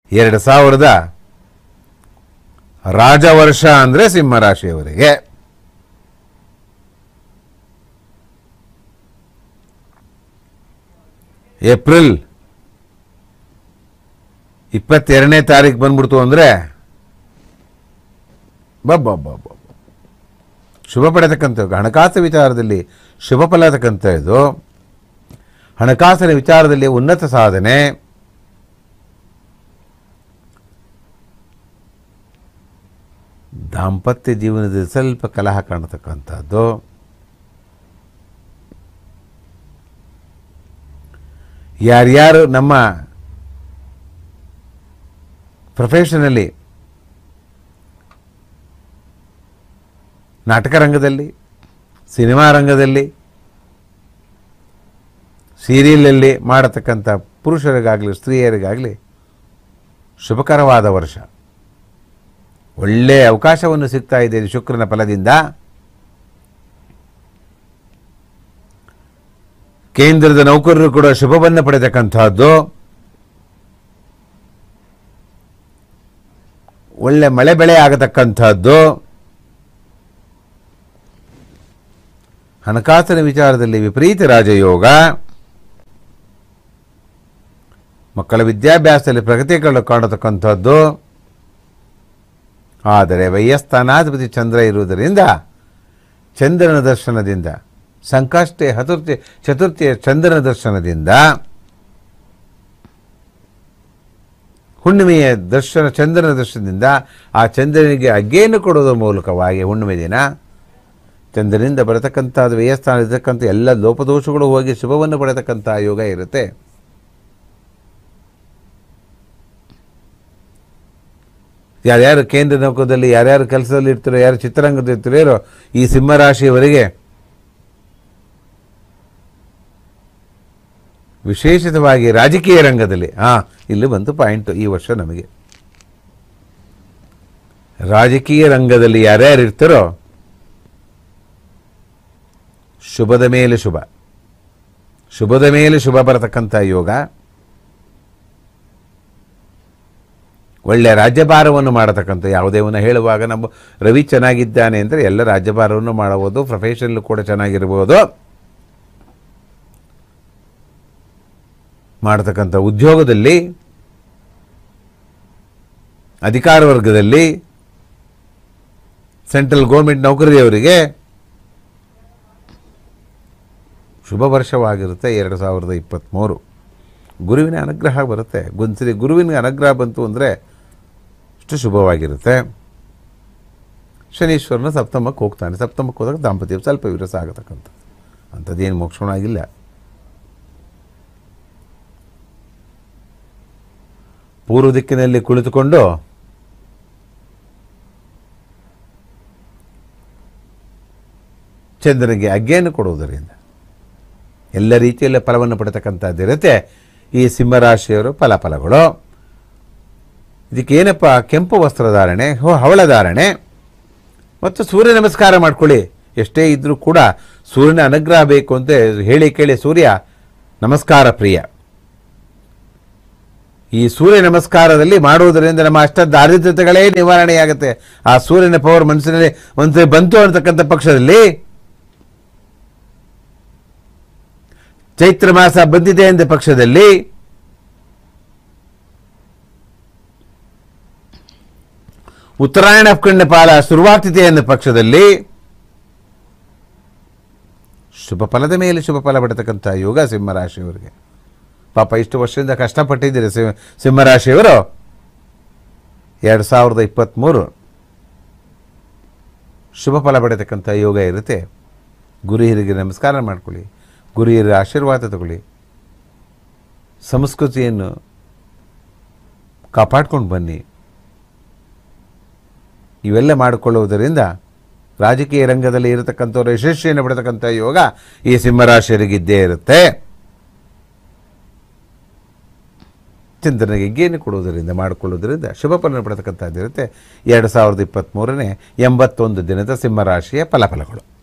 ಎರಡು ಸಾವಿರದ ರಾಜವರ್ಷ ಅಂದರೆ ಸಿಂಹರಾಶಿಯವರಿಗೆ ಏಪ್ರಿಲ್ ಇಪ್ಪತ್ತೆರಡನೇ ತಾರೀಕು ಬಂದ್ಬಿಡ್ತು ಅಂದರೆ ಬಬ್ಬಬ್ಬಬ್ಬ ಶುಭ ಪಡೆತಕ್ಕಂಥ ಹಣಕಾಸು ವಿಚಾರದಲ್ಲಿ ಶುಭ ಫಲತಕ್ಕಂಥ ಇದು ಹಣಕಾಸಿನ ವಿಚಾರದಲ್ಲಿ ಉನ್ನತ ಸಾಧನೆ ದಾಂಪತ್ಯ ಜೀವನದಲ್ಲಿ ಸ್ವಲ್ಪ ಕಲಹ ಕಾಣತಕ್ಕಂಥದ್ದು ಯಾರ್ಯಾರು ನಮ್ಮ ಪ್ರೊಫೆಷನಲ್ಲಿ ನಾಟಕ ರಂಗದಲ್ಲಿ ಸಿನಿಮಾ ರಂಗದಲ್ಲಿ ಸೀರಿಯಲಲ್ಲಿ ಮಾಡತಕ್ಕಂಥ ಪುರುಷರಿಗಾಗಲಿ ಸ್ತ್ರೀಯರಿಗಾಗಲಿ ಶುಭಕರವಾದ ವರ್ಷ ಒಳ್ಳೆಯ ಅವಕಾಶವನ್ನು ಸಿಗ್ತಾ ಇದೆ ಈ ಶುಕ್ರನ ಫಲದಿಂದ ಕೇಂದ್ರದ ನೌಕರರು ಕೂಡ ಶುಭವನ್ನು ಪಡೆತಕ್ಕಂಥದ್ದು ಒಳ್ಳೆ ಮಳೆ ಬೆಳೆ ಆಗತಕ್ಕಂಥದ್ದು ಹಣಕಾಸಿನ ವಿಚಾರದಲ್ಲಿ ವಿಪರೀತ ರಾಜಯೋಗ ಮಕ್ಕಳ ವಿದ್ಯಾಭ್ಯಾಸದಲ್ಲಿ ಪ್ರಗತಿಗಳು ಕಾಣತಕ್ಕಂಥದ್ದು ಆದರೆ ವಯಸ್ಥಾನಾಧಿಪತಿ ಚಂದ್ರ ಇರುವುದರಿಂದ ಚಂದ್ರನ ದರ್ಶನದಿಂದ ಸಂಕಷ್ಟೆ ಹತುರ್ತಿ ಚತುರ್ಥಿಯ ಚಂದ್ರನ ದರ್ಶನದಿಂದ ಹುಣ್ಣಿಮೆಯ ದರ್ಶನ ಚಂದ್ರನ ದರ್ಶನದಿಂದ ಆ ಚಂದ್ರನಿಗೆ ಅಗ್ಗೆಯನ್ನು ಕೊಡುವುದರ ಮೂಲಕವಾಗಿ ಹುಣ್ಣಿಮೆ ದಿನ ಚಂದ್ರನಿಂದ ಬರತಕ್ಕಂಥದ್ದು ವ್ಯಯಸ್ಥಾನ ಇರತಕ್ಕಂಥ ಎಲ್ಲ ಲೋಪದೋಷಗಳು ಹೋಗಿ ಶುಭವನ್ನು ಪಡೆತಕ್ಕಂಥ ಯೋಗ ಇರುತ್ತೆ ಯಾರ್ಯಾರು ಕೇಂದ್ರ ನೌಕದಲ್ಲಿ ಯಾರ್ಯಾರು ಕೆಲಸದಲ್ಲಿ ಇರ್ತಾರೋ ಯಾರು ಚಿತ್ರರಂಗದಲ್ಲಿ ಇರ್ತಾರೋ ಈ ಸಿಂಹರಾಶಿಯವರಿಗೆ ವಿಶೇಷವಾಗಿ ರಾಜಕೀಯ ರಂಗದಲ್ಲಿ ಹಾಂ ಇಲ್ಲಿ ಬಂತು ಪಾಯಿಂಟು ಈ ವರ್ಷ ನಮಗೆ ರಾಜಕೀಯ ರಂಗದಲ್ಲಿ ಯಾರ್ಯಾರು ಇರ್ತಾರೋ ಶುಭದ ಮೇಲೆ ಶುಭ ಶುಭದ ಮೇಲೆ ಶುಭ ಬರತಕ್ಕಂಥ ಯೋಗ ಒಳ್ಳೆಯ ರಾಜ್ಯಭಾರವನ್ನು ಮಾಡತಕ್ಕಂಥ ಯಾವುದೇವನ್ನು ಹೇಳುವಾಗ ನಮ್ಮ ರವಿ ಚೆನ್ನಾಗಿದ್ದಾನೆ ಅಂದರೆ ಎಲ್ಲ ರಾಜ್ಯಭಾರವನ್ನು ಮಾಡಬಹುದು ಪ್ರೊಫೆಷನಲ್ಲೂ ಕೂಡ ಚೆನ್ನಾಗಿರ್ಬೋದು ಮಾಡತಕ್ಕಂಥ ಉದ್ಯೋಗದಲ್ಲಿ ಅಧಿಕಾರ ವರ್ಗದಲ್ಲಿ ಸೆಂಟ್ರಲ್ ಗೌರ್ಮೆಂಟ್ ನೌಕರಿಯವರಿಗೆ ಶುಭ ವರ್ಷವಾಗಿರುತ್ತೆ ಎರಡು ಸಾವಿರದ ಇಪ್ಪತ್ತ್ಮೂರು ಗುರುವಿನ ಅನುಗ್ರಹ ಬರುತ್ತೆ ಗುಂಸರಿ ಗುರುವಿನ ಅನುಗ್ರಹ ಬಂತು ಅಂದರೆ ಅಷ್ಟು ಶುಭವಾಗಿರುತ್ತೆ ಶನೀಶ್ವರನ ಸಪ್ತಮಕ್ಕೆ ಹೋಗ್ತಾನೆ ಸಪ್ತಮಕ್ಕೆ ಹೋದಾಗ ದಾಂಪತ್ಯ ಸ್ವಲ್ಪ ವಿರಸ ಆಗತಕ್ಕಂಥ ಅಂಥದ್ದೇನು ಮೋಕ್ಷಣ ಆಗಿಲ್ಲ ಪೂರ್ವ ದಿಕ್ಕಿನಲ್ಲಿ ಕುಳಿತುಕೊಂಡು ಚಂದ್ರನಿಗೆ ಅಗ್ಗೆಯನ್ನು ಕೊಡುವುದರಿಂದ ಎಲ್ಲ ರೀತಿಯಲ್ಲಿ ಫಲವನ್ನು ಪಡೆತಕ್ಕಂಥದ್ದಿರುತ್ತೆ ಈ ಸಿಂಹರಾಶಿಯವರು ಫಲಫಲಗಳು ಇದಕ್ಕೇನಪ್ಪ ಕೆಂಪು ವಸ್ತ್ರಧಾರಣೆ ಹೋ ಹವಳ ಧಾರಣೆ ಮತ್ತು ಸೂರ್ಯ ನಮಸ್ಕಾರ ಮಾಡ್ಕೊಳ್ಳಿ ಎಷ್ಟೇ ಇದ್ದರೂ ಕೂಡ ಸೂರ್ಯನ ಅನುಗ್ರಹ ಬೇಕು ಅಂತ ಹೇಳಿ ಕೇಳಿ ಸೂರ್ಯ ನಮಸ್ಕಾರ ಪ್ರಿಯ ಈ ಸೂರ್ಯ ನಮಸ್ಕಾರದಲ್ಲಿ ಮಾಡುವುದರಿಂದ ನಮ್ಮ ಅಷ್ಟ ದಾರಿದ್ರ್ಯತೆಗಳೇ ನಿವಾರಣೆಯಾಗುತ್ತೆ ಆ ಸೂರ್ಯನ ಪವರ್ ಮನಸ್ಸಿನಲ್ಲಿ ಒಂದು ಬಂತು ಅಂತಕ್ಕಂಥ ಪಕ್ಷದಲ್ಲಿ ಚೈತ್ರ ಮಾಸ ಬಂದಿದೆ ಎಂದ ಪಕ್ಷದಲ್ಲಿ ಉತ್ತರಾಯಣ ಕಣ್ಣ ಪಾಲ ಶುರುವಾಗ್ತಿದೆ ಎಂದ ಪಕ್ಷದಲ್ಲಿ ಶುಭ ಫಲದ ಮೇಲೆ ಶುಭ ಫಲ ಪಡತಕ್ಕಂಥ ಯೋಗ ಸಿಂಹರಾಶಿಯವರಿಗೆ ಪಾಪ ಇಷ್ಟು ವರ್ಷದಿಂದ ಕಷ್ಟಪಟ್ಟಿದ್ದೀರಿ ಸಿಂಹ ಸಿಂಹರಾಶಿಯವರು ಎರಡು ಸಾವಿರದ ಇಪ್ಪತ್ತ್ಮೂರು ಶುಭ ಫಲ ಪಡೆತಕ್ಕಂಥ ಯೋಗ ಇರುತ್ತೆ ಗುರು ಹಿರಿಗೆ ನಮಸ್ಕಾರ ಮಾಡ್ಕೊಳ್ಳಿ ಗುರು ಹಿರಿಯರ ಆಶೀರ್ವಾದ ತಗೊಳ್ಳಿ ಸಂಸ್ಕೃತಿಯನ್ನು ಕಾಪಾಡ್ಕೊಂಡು ಬನ್ನಿ ಇವೆಲ್ಲ ಮಾಡಿಕೊಳ್ಳುವುದರಿಂದ ರಾಜಕೀಯ ರಂಗದಲ್ಲಿ ಇರತಕ್ಕಂಥವ್ರ ಯಶಸ್ವಿಯನ್ನು ಪಡೆತಕ್ಕಂಥ ಯೋಗ ಈ ಸಿಂಹರಾಶಿಯರಿಗಿದ್ದೇ ಇರುತ್ತೆ ಚಂದ್ರನಿಗೆ ಗೆನ್ನು ಕೊಡುವುದರಿಂದ ಮಾಡಿಕೊಳ್ಳುವುದರಿಂದ ಶುಭ ಫಲ ಪಡೆತಕ್ಕಂಥದ್ದಿರುತ್ತೆ ಎರಡು ಸಾವಿರದ ಇಪ್ಪತ್ತ್ಮೂರನೇ ಎಂಬತ್ತೊಂದು ದಿನದ ಸಿಂಹರಾಶಿಯ ಫಲಫಲಗಳು